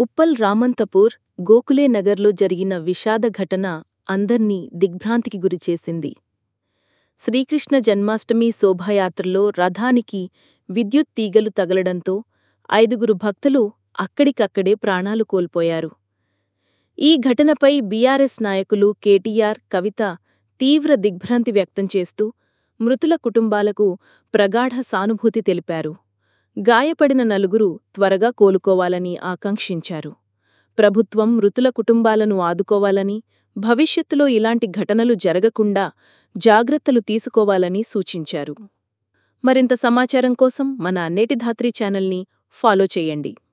ఉప్పల్ రామంతపూర్ గోఖలే నగర్లో జరిగిన విషాద ఘటన అందర్నీ దిగ్భ్రాంతికి గురిచేసింది శ్రీకృష్ణ జన్మాష్టమి శోభాయాత్రలో రథానికి విద్యుత్ తీగలు తగలడంతో ఐదుగురు భక్తులు అక్కడికక్కడే ప్రాణాలు కోల్పోయారు ఈ ఘటనపై బీఆర్ఎస్ నాయకులు కేటీఆర్ కవిత తీవ్ర దిగ్భ్రాంతి వ్యక్తం చేస్తూ మృతుల కుటుంబాలకు ప్రగాఢ సానుభూతి తెలిపారు గాయపడిన నలుగురు త్వరగా కోలుకోవాలని ఆకాంక్షించారు ప్రభుత్వం మృతుల కుటుంబాలను ఆదుకోవాలని భవిష్యత్తులో ఇలాంటి ఘటనలు జరగకుండా జాగ్రత్తలు తీసుకోవాలని సూచించారు మరింత సమాచారం కోసం మన నేటి ధాత్రి ఛానల్ని ఫాలో చేయండి